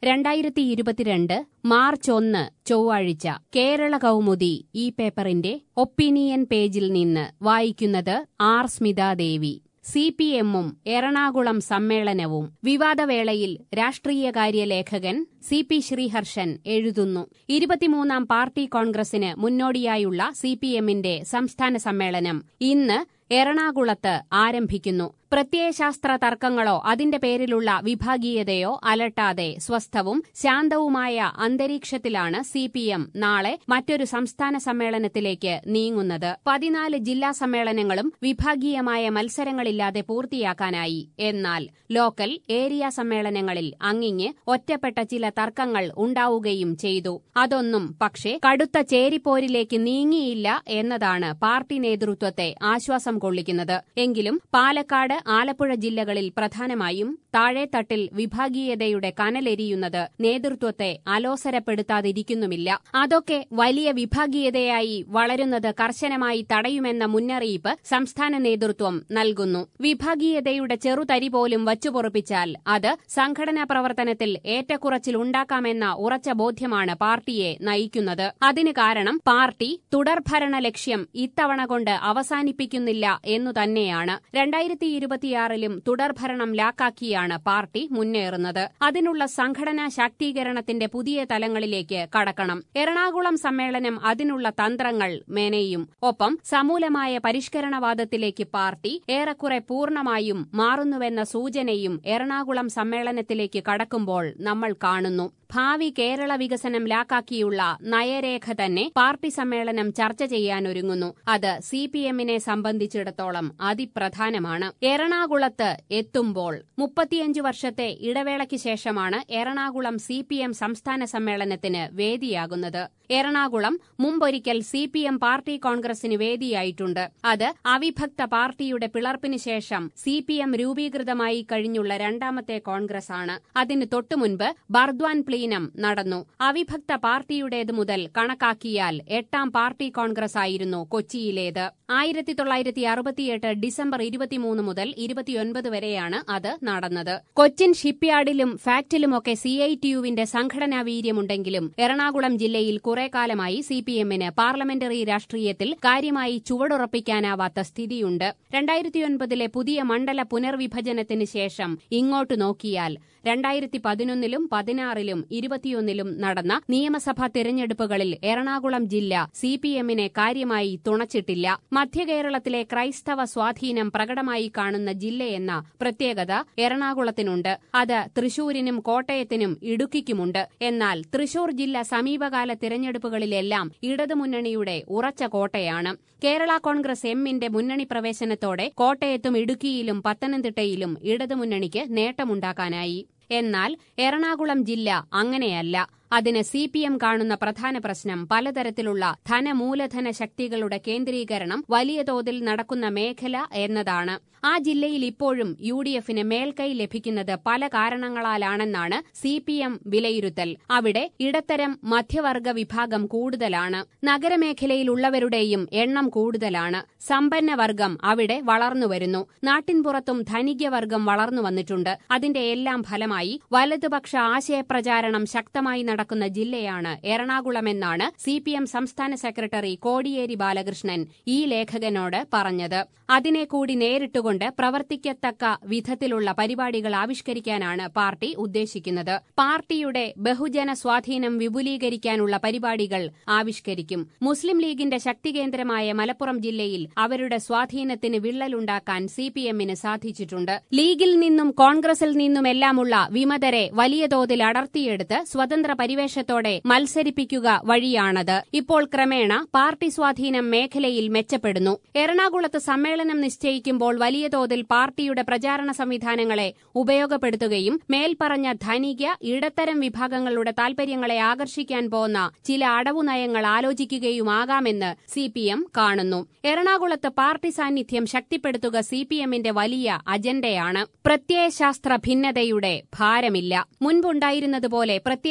രണ്ടായിരത്തി ഇരുപത്തിരണ്ട് മാർച്ച് ഒന്ന് ചൊവ്വാഴ്ച കേരള കൗമുദി ഈ പേപ്പറിന്റെ ഒപ്പീനിയൻ പേജിൽ നിന്ന് വായിക്കുന്നത് ആർ സ്മിതാദേവി സി പി എമ്മും എറണാകുളം സമ്മേളനവും വിവാദവേളയിൽ രാഷ്ട്രീയകാര്യ ലേഖകൻ സി പി ശ്രീഹർഷൻ എഴുതുന്നു ഇരുപത്തിമൂന്നാം പാർട്ടി കോൺഗ്രസിന് മുന്നോടിയായുള്ള സി പി എമ്മിന്റെ സംസ്ഥാന സമ്മേളനം ഇന്ന് എറണാകുളത്ത് ആരംഭിക്കുന്നു പ്രത്യയശാസ്ത്ര തർക്കങ്ങളോ അതിന്റെ പേരിലുള്ള വിഭാഗീയതയോ അലട്ടാതെ സ്വസ്ഥവും ശാന്തവുമായ അന്തരീക്ഷത്തിലാണ് സി പി എം നാളെ മറ്റൊരു സംസ്ഥാന സമ്മേളനത്തിലേക്ക് നീങ്ങുന്നത് പതിനാല് ജില്ലാ സമ്മേളനങ്ങളും വിഭാഗീയമായ മത്സരങ്ങളില്ലാതെ പൂർത്തിയാക്കാനായി എന്നാൽ ലോക്കൽ ഏരിയ സമ്മേളനങ്ങളിൽ അങ്ങിങ്ങ് ഒറ്റപ്പെട്ട ചില തർക്കങ്ങൾ ഉണ്ടാവുകയും ചെയ്തു അതൊന്നും പക്ഷേ കടുത്ത ചേരിപ്പോരിലേക്ക് നീങ്ങിയില്ല എന്നതാണ് പാർട്ടി നേതൃത്വത്തെ ആശ്വാസം കൊള്ളിക്കുന്നത് എങ്കിലും പാലക്കാട് ആലപ്പുഴ ജില്ലകളിൽ പ്രധാനമായും താഴെത്തട്ടിൽ വിഭാഗീയതയുടെ കനലെരിയുന്നത് നേതൃത്വത്തെ അലോസരപ്പെടുത്താതിരിക്കുന്നുമില്ല അതൊക്കെ വലിയ വിഭാഗീയതയായി വളരുന്നത് കർശനമായി തടയുമെന്ന മുന്നറിയിപ്പ് സംസ്ഥാന നേതൃത്വം നൽകുന്നു വിഭാഗീയതയുടെ ചെറുതരി പോലും വച്ചുപൊറുപ്പിച്ചാൽ അത് സംഘടനാ പ്രവർത്തനത്തിൽ ഏറ്റക്കുറച്ചിൽ ഉണ്ടാക്കാമെന്ന ഉറച്ച ബോധ്യമാണ് പാർട്ടിയെ നയിക്കുന്നത് അതിന് കാരണം പാർട്ടി തുടർഭരണ ലക്ഷ്യം ഇത്തവണ കൊണ്ട് അവസാനിപ്പിക്കുന്നില്ല എന്നു തന്നെയാണ് രണ്ടായിരത്തി ഇരുപത്തിയാറിലും തുടർഭരണം ലാക്കാക്കിയാണ് പാർട്ടി മുന്നേറുന്നത് അതിനുള്ള സംഘടനാ ശാക്തീകരണത്തിന്റെ പുതിയ തലങ്ങളിലേക്ക് കടക്കണം എറണാകുളം സമ്മേളനം അതിനുള്ള തന്ത്രങ്ങൾ മെനയും ഒപ്പം സമൂലമായ പരിഷ്കരണവാദത്തിലേക്ക് പാർട്ടി ഏറെക്കുറെ പൂർണ്ണമായും മാറുന്നുവെന്ന സൂചനയും എറണാകുളം സമ്മേളനത്തിലേക്ക് കടക്കുമ്പോൾ നമ്മൾ കാണുന്നു ഭാവി കേരള വികസനം ലാക്കാക്കിയുള്ള നയരേഖ തന്നെ പാർട്ടി സമ്മേളനം ചർച്ച ചെയ്യാനൊരുങ്ങുന്നു അത് സി പി എമ്മിനെ സംബന്ധിച്ചിടത്തോളം അതിപ്രധാനമാണ് എറണാകുളത്ത് എത്തുമ്പോൾ മുപ്പത്തിയഞ്ചു വർഷത്തെ ഇടവേളയ്ക്ക് ശേഷമാണ് എറണാകുളം സി പി എം സംസ്ഥാന സമ്മേളനത്തിന് വേദിയാകുന്നത് എറണാകുളം മുമ്പൊരിക്കൽ സി പി എം പാർട്ടി കോൺഗ്രസിന് വേദിയായിട്ടുണ്ട് അത് അവിഭക്ത പാർട്ടിയുടെ പിളർപ്പിന് ശേഷം സി പി എം രൂപീകൃതമായി കഴിഞ്ഞുള്ള രണ്ടാമത്തെ കോൺഗ്രസാണ് അതിന് തൊട്ടുമുൻപ് ബർദ്വാൻ പ്ലീനം നടന്നു അവിഭക്ത പാർട്ടിയുടേത് മുതൽ കണക്കാക്കിയാൽ എട്ടാം പാർട്ടി കോൺഗ്രസ് ആയിരുന്നു കൊച്ചിയിലേത് ആയിരത്തി തൊള്ളായിരത്തി അറുപത്തിയെട്ട് ഡിസംബർ ഇരുപത്തിമൂന്ന് മുതൽ ഇരുപത്തിയൊൻപത് വരെയാണ് അത് നടന്നത് കൊച്ചിൻ ഷിപ്പ്യാർഡിലും ഫാക്ടിലുമൊക്കെ സി ഐ ടി യുവിന്റെ സംഘടനാ വീര്യമുണ്ടെങ്കിലും എറണാകുളം ജില്ലയിൽ കുറെ കാലമായി സി പി എമ്മിന് പാർലമെന്ററി രാഷ്ട്രീയത്തിൽ കാര്യമായി ചുവടുറപ്പിക്കാനാവാത്ത സ്ഥിതിയുണ്ട് രണ്ടായിരത്തിയൊൻപതിലെ പുതിയ മണ്ഡല പുനർവിഭജനത്തിന് ശേഷം ഇങ്ങോട്ട് നോക്കിയാൽ രണ്ടായിരത്തി പതിനൊന്നിലും പതിനാറിലും ഇരുപത്തിയൊന്നിലും നടന്ന നിയമസഭാ തിരഞ്ഞെടുപ്പുകളിൽ എറണാകുളം ജില്ല സി പി എമ്മിനെ കാര്യമായി തുണച്ചിട്ടില്ല മധ്യകേരളത്തിലെ ക്രൈസ്തവ സ്വാധീനം പ്രകടമായി കാണുന്ന ജില്ലയെന്ന പ്രത്യേകത എറണാകുളത്തിനുണ്ട് അത് തൃശൂരിനും കോട്ടയത്തിനും ഇടുക്കിക്കുമുണ്ട് എന്നാൽ തൃശൂർ ജില്ല സമീപകാല തിരഞ്ഞെടുപ്പുകളിലെല്ലാം ഇടതുമുന്നണിയുടെ ഉറച്ച കോട്ടയാണ് കേരള കോൺഗ്രസ് എമ്മിന്റെ മുന്നണി പ്രവേശനത്തോടെ കോട്ടയത്തും ഇടുക്കിയിലും പത്തനംതിട്ടയിലും ഇടതുമുന്നണിക്ക് നേട്ടമുണ്ടാക്കാനായി എന്നാൽ എറണാകുളം ജില്ല അങ്ങനെയല്ല അതിന് സി പി എം കാണുന്ന പ്രധാന പ്രശ്നം പലതരത്തിലുള്ള ധനമൂലധന ശക്തികളുടെ കേന്ദ്രീകരണം വലിയ തോതിൽ നടക്കുന്ന മേഖല എന്നതാണ് ആ ജില്ലയിൽ ഇപ്പോഴും യു ഡി എഫിന് മേൽക്കൈ ലഭിക്കുന്നത് പല കാരണങ്ങളാലാണെന്നാണ് സി പി എം വിലയിരുത്തൽ അവിടെ ഇടത്തരം മധ്യവർഗ വിഭാഗം കൂടുതലാണ് നഗരമേഖലയിലുള്ളവരുടെയും എണ്ണം കൂടുതലാണ് സമ്പന്നവർഗം അവിടെ വളർന്നുവരുന്നു നാട്ടിൻപുറത്തും ധനികവർഗം വളർന്നു വന്നിട്ടുണ്ട് അതിന്റെ എല്ലാം ഫലമായി വലതുപക്ഷ ആശയപ്രചാരണം ശക്തമായി നടക്കുന്ന ജില്ലയാണ് എറണാകുളമെന്നാണ് സി പി എം സംസ്ഥാന സെക്രട്ടറി കോടിയേരി ബാലകൃഷ്ണൻ ഈ ലേഖകനോട് പറഞ്ഞത് അതിനെ കൂടി നേരിട്ടുകൊണ്ട് പ്രവർത്തിക്കത്തക്ക വിധത്തിലുള്ള പരിപാടികൾ ആവിഷ്കരിക്കാനാണ് പാർട്ടി ഉദ്ദേശിക്കുന്നത് പാർട്ടിയുടെ ബഹുജന സ്വാധീനം വിപുലീകരിക്കാനുള്ള പരിപാടികൾ ആവിഷ്കരിക്കും മുസ്ലിം ലീഗിന്റെ ശക്തികേന്ദ്രമായ മലപ്പുറം ജില്ലയിൽ അവരുടെ സ്വാധീനത്തിന് വിള്ളലുണ്ടാക്കാൻ സി പി എമ്മിന് സാധിച്ചിട്ടുണ്ട് ലീഗിൽ നിന്നും കോൺഗ്രസിൽ നിന്നുമെല്ലാമുള്ള വിമതരെ വലിയ തോതിൽ അടർത്തിയെടുത്ത് സ്വതന്ത്ര പരിവേഷത്തോടെ മത്സരിപ്പിക്കുക വഴിയാണത് ഇപ്പോൾ ക്രമേണ പാർട്ടി സ്വാധീനം മേഖലയിൽ മെച്ചപ്പെടുന്നു എറണാകുളത്ത് സമ്മേളനം നിശ്ചയിക്കുമ്പോൾ വലിയ തോതിൽ പാർട്ടിയുടെ പ്രചാരണ സംവിധാനങ്ങളെ ഉപയോഗപ്പെടുത്തുകയും മേൽപ്പറഞ്ഞ ധനിക ഇടത്തരം വിഭാഗങ്ങളുടെ താൽപര്യങ്ങളെ ആകർഷിക്കാൻ പോന്ന ചില അടവു നയങ്ങൾ ആലോചിക്കുകയുമാകാമെന്ന് സി പി എം കാണുന്നു എറണാകുളത്ത് പാർട്ടി സാന്നിധ്യം ശക്തിപ്പെടുത്തുക സി പി എമ്മിന്റെ വലിയ അജണ്ടയാണ് പ്രത്യയശാസ്ത്ര ഭിന്നതയുടെ ഭാരമില്ല മുൻപുണ്ടായിരുന്നതുപോലെ പ്രത്യയശാസ്ത്ര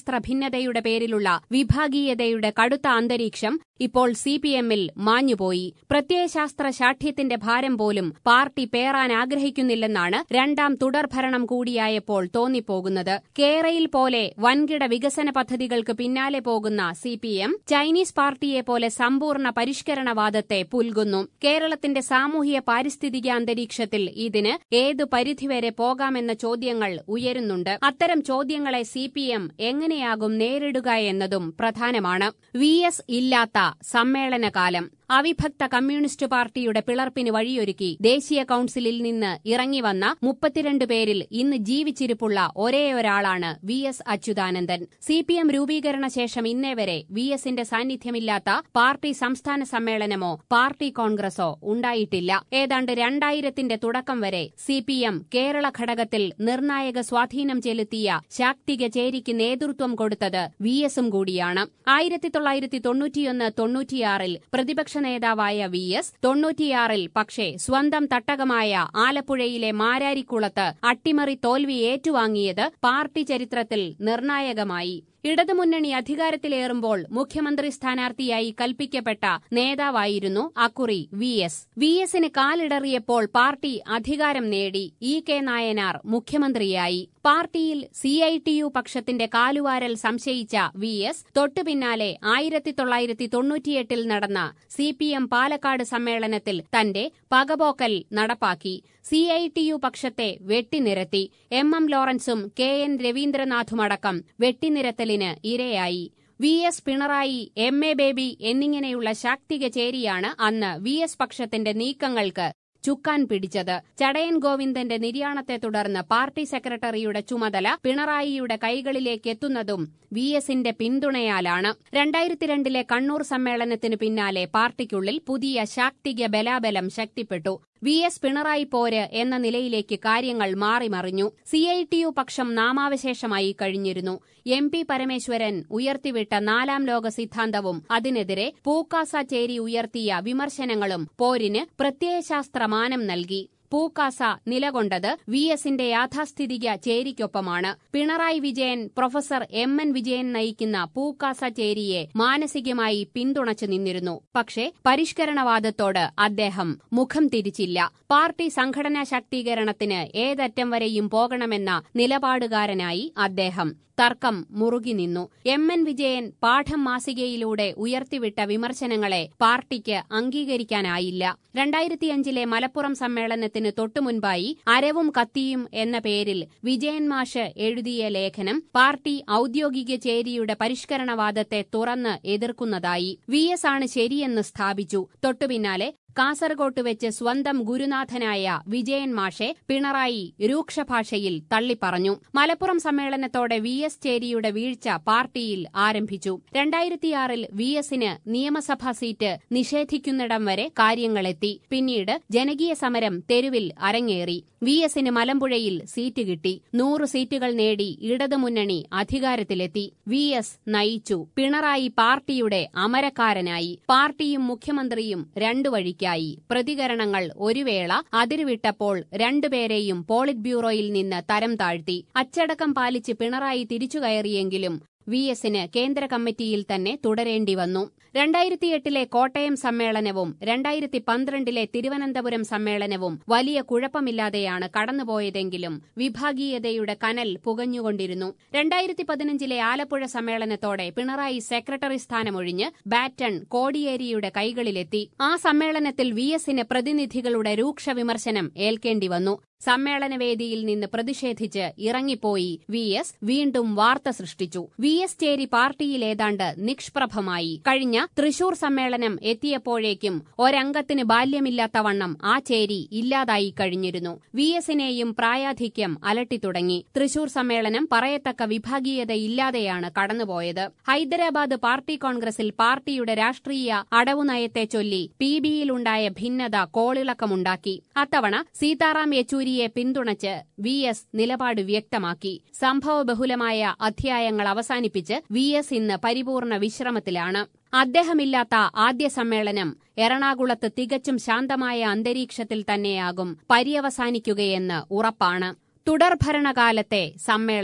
പ്രത്യയശാസ്ത്ര ഭിന്നതയുടെ പേരിലുള്ള വിഭാഗീയതയുടെ കടുത്ത അന്തരീക്ഷം ഇപ്പോൾ സി പി എമ്മിൽ മാഞ്ഞുപോയി പ്രത്യയശാസ്ത്ര ശാഠ്യത്തിന്റെ ഭാരം പോലും പാർട്ടി പേറാൻ ആഗ്രഹിക്കുന്നില്ലെന്നാണ് രണ്ടാം തുടർഭരണം കൂടിയായപ്പോൾ തോന്നിപ്പോകുന്നത് കേരയിൽ പോലെ വൻകിട വികസന പദ്ധതികൾക്ക് പിന്നാലെ പോകുന്ന സി പി എം ചൈനീസ് പാർട്ടിയെ പോലെ സമ്പൂർണ്ണ പരിഷ്കരണവാദത്തെ പുൽകുന്നു കേരളത്തിന്റെ സാമൂഹ്യ പാരിസ്ഥിതിക അന്തരീക്ഷത്തിൽ ഇതിന് ഏതു പരിധിവരെ പോകാമെന്ന ചോദ്യങ്ങൾ ഉയരുന്നുണ്ട് അത്തരം ചോദ്യങ്ങളെ സി പി എം എങ്ങനെയാകും നേരിടുക എന്നതും പ്രധാനമാണ് വി എസ് ഇല്ലാത്ത സമ്മേളനകാലം അവിഭക്ത കമ്മ്യൂണിസ്റ്റ് പാർട്ടിയുടെ പിളർപ്പിന് വഴിയൊരുക്കി ദേശീയ കൌൺസിലിൽ നിന്ന് ഇറങ്ങിവന്ന മുപ്പത്തിരണ്ട് പേരിൽ ഇന്ന് ജീവിച്ചിരിപ്പുള്ള ഒരേയൊരാളാണ് V S Achuthanandan C P M രൂപീകരണ ശേഷം ഇന്നേ വരെ വി എസിന്റെ സാന്നിധ്യമില്ലാത്ത പാർട്ടി സംസ്ഥാന സമ്മേളനമോ പാർട്ടി കോൺഗ്രസോ ഉണ്ടായിട്ടില്ല ഏതാണ്ട് രണ്ടായിരത്തിന്റെ തുടക്കം വരെ സി പി എം കേരള ഘടകത്തിൽ നിർണായക സ്വാധീനം ചെലുത്തിയ ശാക്തിക ചേരിക്ക് നേതൃത്വം കൊടുത്തത് വി എസും കൂടിയാണ് ആയിരത്തി തൊള്ളായിരത്തി തൊണ്ണൂറ്റിയൊന്ന് തൊണ്ണൂറ്റിയാറിൽ പ്രതിപക്ഷ നേതാവായ വി എസ് തൊണ്ണൂറ്റിയാറിൽ പക്ഷേ സ്വന്തം തട്ടകമായ ആലപ്പുഴയിലെ മാരാരിക്കുളത്ത് അട്ടിമറി തോൽവി ഏറ്റുവാങ്ങിയത് പാർട്ടി ചരിത്രത്തിൽ നിർണായകമായി ഇടതുമുന്നണി അധികാരത്തിലേറുമ്പോൾ മുഖ്യമന്ത്രി സ്ഥാനാർത്ഥിയായി കൽപ്പിക്കപ്പെട്ട നേതാവായിരുന്നു അക്കുറി വി എസ് വി എസിന് കാലിടറിയപ്പോൾ പാർട്ടി അധികാരം നേടി ഇ കെ നായനാർ മുഖ്യമന്ത്രിയായി പാർട്ടിയിൽ സി ഐ ടി യു പക്ഷത്തിന്റെ കാലുവാരൽ സംശയിച്ച വി എസ് തൊട്ടുപിന്നാലെ ആയിരത്തി തൊള്ളായിരത്തി തൊണ്ണൂറ്റിയെട്ടിൽ നടന്ന സി പി എം പാലക്കാട് സമ്മേളനത്തിൽ തന്റെ പകപോക്കൽ നടപ്പാക്കി സി ഐ ടി യു പക്ഷത്തെ വെട്ടിനിരത്തി എം എം ലോറൻസും കെ എൻ രവീന്ദ്രനാഥുമടക്കം വെട്ടിനിരത്തലിന് ഇരയായി V S Pinarayi M A Baby എന്നിങ്ങനെയുള്ള ശാക്തിക ചേരിയാണ് അന്ന് വി എസ് പക്ഷത്തിന്റെ നീക്കങ്ങൾക്ക് ചുക്കാൻ പിടിച്ചത് ചടയൻ ഗോവിന്ദന്റെ നിര്യാണത്തെ തുടർന്ന് പാർട്ടി സെക്രട്ടറിയുടെ ചുമതല പിണറായിയുടെ കൈകളിലേക്ക് എത്തുന്നതും വി എസിന്റെ പിന്തുണയാലാണ് രണ്ടായിരത്തി രണ്ടിലെ കണ്ണൂർ സമ്മേളനത്തിന് പിന്നാലെ പാർട്ടിക്കുള്ളിൽ പുതിയ ശാക്തിക ബലാബലം ശക്തിപ്പെട്ടു വി എസ് പിണറായി പോര് എന്ന നിലയിലേക്ക് കാര്യങ്ങൾ മാറിമറിഞ്ഞു സി ഐ ടി യു പക്ഷം നാമാവശേഷമായി കഴിഞ്ഞിരുന്നു എം പി പരമേശ്വരൻ ഉയർത്തിവിട്ട നാലാം ലോക സിദ്ധാന്തവും അതിനെതിരെ പൂക്കാസ ചേരി ഉയർത്തിയ വിമർശനങ്ങളും പോരിന് പ്രത്യയശാസ്ത്രമാനം നൽകി പൂക്കാസ നിലകൊണ്ടത് വി എസിന്റെ യാഥാസ്ഥിതിക ചേരിക്കൊപ്പമാണ് Pinarayi Vijayan professor M N Vijayan നയിക്കുന്ന പൂക്കാസ ചേരിയെ മാനസികമായി പിന്തുണച്ചു നിന്നിരുന്നു പക്ഷേ പരിഷ്കരണവാദത്തോട് അദ്ദേഹം മുഖം തിരിച്ചില്ല പാർട്ടി സംഘടനാ ശാക്തീകരണത്തിന് ഏതറ്റം വരെയും പോകണമെന്ന നിലപാടുകാരനായി അദ്ദേഹം തർക്കം മുറുകി നിന്നു എം എൻ വിജയൻ പാഠം മാസികയിലൂടെ ഉയർത്തിവിട്ട വിമർശനങ്ങളെ പാർട്ടിക്ക് അംഗീകരിക്കാനായില്ല രണ്ടായിരത്തിയഞ്ചിലെ മലപ്പുറം സമ്മേളനത്തിന് തൊട്ടുമുൻപായി അരവും കത്തിയും എന്ന പേരിൽ വിജയൻ മാഷ് എഴുതിയ ലേഖനം പാർട്ടി ഔദ്യോഗിക ചേരിയുടെ പരിഷ്കരണവാദത്തെ തുറന്ന് എതിർക്കുന്നതായി വി എസ് ആണ് ശരിയെന്ന് സ്ഥാപിച്ചു തൊട്ടുപിന്നാലെ കാസർകോട്ട് വെച്ച് സ്വന്തം ഗുരുനാഥനായ വിജയൻ മാഷെ പിണറായി രൂക്ഷഭാഷയിൽ തള്ളിപ്പറഞ്ഞു മലപ്പുറം സമ്മേളനത്തോടെ വി എസ് ചേരിയുടെ വീഴ്ച പാർട്ടിയിൽ ആരംഭിച്ചു രണ്ടായിരത്തിയാറിൽ വി എസിന് നിയമസഭാ സീറ്റ് നിഷേധിക്കുന്നിടം വരെ കാര്യങ്ങളെത്തി പിന്നീട് ജനകീയ സമരം തെരുവിൽ അരങ്ങേറി വി എസിന് മലമ്പുഴയിൽ സീറ്റ് കിട്ടി നൂറ് സീറ്റുകൾ നേടി ഇടതുമുന്നണി അധികാരത്തിലെത്തി വി എസ് നയിച്ചു പിണറായി പാർട്ടിയുടെ അമരക്കാരനായി പാർട്ടിയും മുഖ്യമന്ത്രിയും രണ്ടു വഴിക്കായി പ്രതികരണങ്ങൾ ഒരു വേള അതിരുവിട്ടപ്പോൾ രണ്ടുപേരെയും പോളിറ്റ് ബ്യൂറോയിൽ നിന്ന് തരം താഴ്ത്തി അച്ചടക്കം പാലിച്ച് പിണറായി തിരിച്ചുകയറിയെങ്കിലും വി എസിന് കേന്ദ്ര കമ്മിറ്റിയിൽ തന്നെ തുടരേണ്ടി വന്നു രണ്ടായിരത്തിയെട്ടിലെ കോട്ടയം സമ്മേളനവും രണ്ടായിരത്തി പന്ത്രണ്ടിലെ തിരുവനന്തപുരം സമ്മേളനവും വലിയ കുഴപ്പമില്ലാതെയാണ് കടന്നുപോയതെങ്കിലും വിഭാഗീയതയുടെ കനൽ പുകഞ്ഞുകൊണ്ടിരുന്നു രണ്ടായിരത്തി പതിനഞ്ചിലെ ആലപ്പുഴ സമ്മേളനത്തോടെ പിണറായി സെക്രട്ടറി സ്ഥാനമൊഴിഞ്ഞ് ബാറ്റൺ കോടിയേരിയുടെ കൈകളിലെത്തി ആ സമ്മേളനത്തിൽ വി എസിന് പ്രതിനിധികളുടെ രൂക്ഷ വിമർശനം ഏൽക്കേണ്ടി വന്നു സമ്മേളനവേദിയിൽ നിന്ന് പ്രതിഷേധിച്ച് ഇറങ്ങിപ്പോയി വി എസ് വീണ്ടും വാർത്ത സൃഷ്ടിച്ചു വി എസ് ചേരി പാർട്ടിയിൽ ഏതാണ്ട് നിഷ്പ്രഭമായി കഴിഞ്ഞ തൃശൂർ സമ്മേളനം എത്തിയപ്പോഴേക്കും ഒരംഗത്തിന് ബാല്യമില്ലാത്തവണ്ണം ആ ചേരി ഇല്ലാതായി കഴിഞ്ഞിരുന്നു വി എസിനെയും പ്രായാധിക്യം അലട്ടിത്തുടങ്ങി തൃശൂർ സമ്മേളനം പറയത്തക്ക വിഭാഗീയതയില്ലാതെയാണ് കടന്നുപോയത് ഹൈദരാബാദ് പാർട്ടി കോൺഗ്രസിൽ പാർട്ടിയുടെ രാഷ്ട്രീയ അടവുനയത്തെ ചൊല്ലി പി ബിയിലുണ്ടായ ഭിന്നത കോളിളക്കമുണ്ടാക്കി അത്തവണ സീതാറാം യെച്ചൂരിയെ പിന്തുണച്ച് വി എസ് നിലപാട് വ്യക്തമാക്കി സംഭവബഹുലമായ അധ്യായങ്ങൾ അവസാനിപ്പിച്ച് വി എസ് ഇന്ന് പരിപൂർണ വിശ്രമത്തിലാണ് അദ്ദേഹമില്ലാത്ത ആദ്യ സമ്മേളനം എറണാകുളത്ത് തികച്ചും ശാന്തമായ അന്തരീക്ഷത്തിൽ തന്നെയാകും പര്യവസാനിക്കുകയെന്ന് ഉറപ്പാണ് തുടർഭരണകാലത്തെ സമ്മേളനം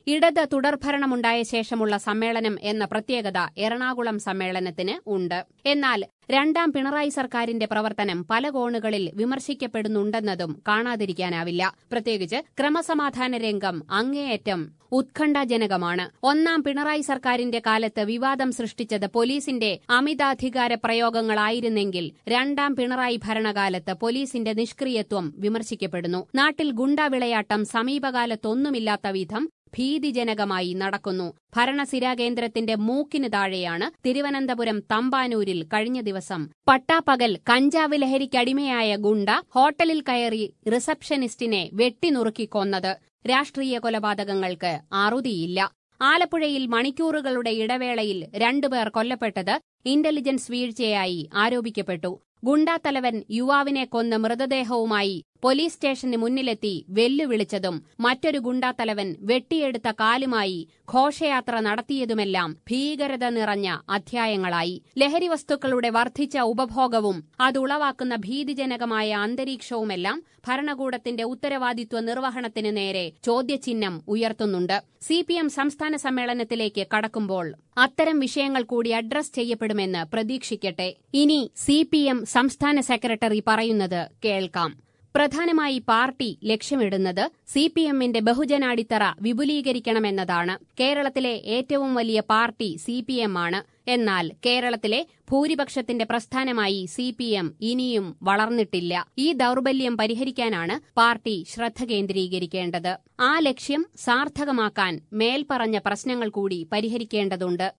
ഇടത് തുടർഭരണമുണ്ടായ ശേഷമുള്ള സമ്മേളനം എന്ന പ്രത്യേകത എറണാകുളം സമ്മേളനത്തിന് ഉണ്ട് എന്നാൽ രണ്ടാം പിണറായി സർക്കാരിന്റെ പ്രവർത്തനം പല കോണുകളിൽ വിമർശിക്കപ്പെടുന്നുണ്ടെന്നതും കാണാതിരിക്കാനാവില്ല പ്രത്യേകിച്ച് ക്രമസമാധാന രംഗം അങ്ങേയറ്റം ഉത്കണ്ഠാജനകമാണ് ഒന്നാം പിണറായി സർക്കാരിന്റെ കാലത്ത് വിവാദം സൃഷ്ടിച്ചത് പോലീസിന്റെ അമിതാധികാര പ്രയോഗങ്ങളായിരുന്നെങ്കിൽ രണ്ടാം പിണറായി ഭരണകാലത്ത് പോലീസിന്റെ നിഷ്ക്രിയത്വം വിമർശിക്കപ്പെടുന്നു നാട്ടിൽ ഗുണ്ടാവിളയാട്ടം സമീപകാലത്തൊന്നുമില്ലാത്ത വിധം ഭീതിജനകമായി നടക്കുന്നു ഭരണസിരാകേന്ദ്രത്തിന്റെ മൂക്കിന് താഴെയാണ് തിരുവനന്തപുരം തമ്പാനൂരിൽ കഴിഞ്ഞ ദിവസം പട്ടാപ്പകൽ കഞ്ചാവ് ലഹരിക്കടിമയായ ഗുണ്ട ഹോട്ടലിൽ കയറി റിസപ്ഷനിസ്റ്റിനെ വെട്ടിനുറുക്കി കൊന്നത് രാഷ്ട്രീയ കൊലപാതകങ്ങൾക്ക് അറുതിയില്ല ആലപ്പുഴയിൽ മണിക്കൂറുകളുടെ ഇടവേളയിൽ രണ്ടുപേർ കൊല്ലപ്പെട്ടത് ഇന്റലിജൻസ് വീഴ്ചയായി ആരോപിക്കപ്പെട്ടു ഗുണ്ടാത്തലവൻ യുവാവിനെ കൊന്ന മൃതദേഹവുമായി പോലീസ് സ്റ്റേഷന് മുന്നിലെത്തി വെല്ലുവിളിച്ചതും മറ്റൊരു ഗുണ്ടാത്തലവൻ വെട്ടിയെടുത്ത കാലുമായി ഘോഷയാത്ര നടത്തിയതുമെല്ലാം ഭീകരത നിറഞ്ഞ അധ്യായങ്ങളായി ലഹരി വസ്തുക്കളുടെ വർദ്ധിച്ച ഉപഭോഗവും അതുളവാക്കുന്ന ഭീതിജനകമായ അന്തരീക്ഷവുമെല്ലാം ഭരണകൂടത്തിന്റെ ഉത്തരവാദിത്വ നിർവഹണത്തിന് നേരെ ചോദ്യചിഹ്നം ഉയർത്തുന്നുണ്ട് സിപിഎം സംസ്ഥാന സമ്മേളനത്തിലേക്ക് കടക്കുമ്പോൾ അത്തരം വിഷയങ്ങൾ കൂടി അഡ്രസ് ചെയ്യപ്പെടുമെന്ന് പ്രതീക്ഷിക്കട്ടെ ഇനി സിപിഎം സംസ്ഥാന സെക്രട്ടറി പറയുന്നത് കേൾക്കാം പ്രധാനമായി പാർട്ടി ലക്ഷ്യമിടുന്നത് സിപിഎമ്മിന്റെ ബഹുജനാടിത്തറ വിപുലീകരിക്കണമെന്നതാണ് കേരളത്തിലെ ഏറ്റവും വലിയ പാർട്ടി സിപിഎം ആണ് എന്നാൽ കേരളത്തിലെ ഭൂരിപക്ഷത്തിന്റെ പ്രസ്ഥാനമായി സിപിഎം ഇനിയും വളർന്നിട്ടില്ല ഈ ദൌർബല്യം പരിഹരിക്കാനാണ് പാർട്ടി ശ്രദ്ധ കേന്ദ്രീകരിക്കേണ്ടത് ആ ലക്ഷ്യം സാർത്ഥകമാക്കാൻ മേൽപ്പറഞ്ഞ പ്രശ്നങ്ങൾ കൂടി പരിഹരിക്കേണ്ടതുണ്ട്